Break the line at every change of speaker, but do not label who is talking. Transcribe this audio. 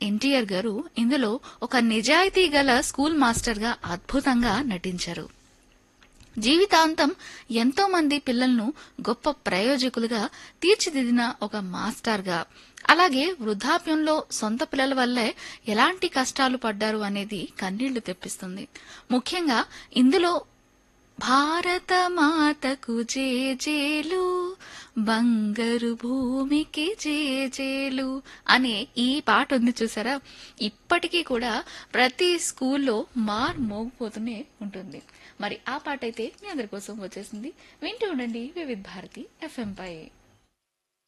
ఎన్టీఆర్ గారు ఇందులో ఒక నిజాయితీ గల స్కూల్ మాస్టర్ గా అద్భుతంగా నటించారు జీవితాంతం ఎంతో మంది పిల్లలను గొప్ప ప్రయోజకులుగా తీర్చిదిద్దిన ఒక మాస్టర్గా అలాగే వృద్ధాప్యంలో సొంత పిల్లల వల్లే ఎలాంటి కష్టాలు పడ్డారు అనేది కన్నీళ్లు తెప్పిస్తుంది ముఖ్యంగా ఇందులో భారత మాతకు జేజేలు బంగారు భూమికి జేజేలు అనే ఈ పాట ఉంది చూసారా ఇప్పటికీ కూడా ప్రతి స్కూల్లో మార్ మోగిపోతూనే ఉంటుంది మరి ఆ పాట అయితే మీ అందరి కోసం వచ్చేసింది వింటూ ఉండండి వివిధ్ భారతి ఎఫ్ఎం పై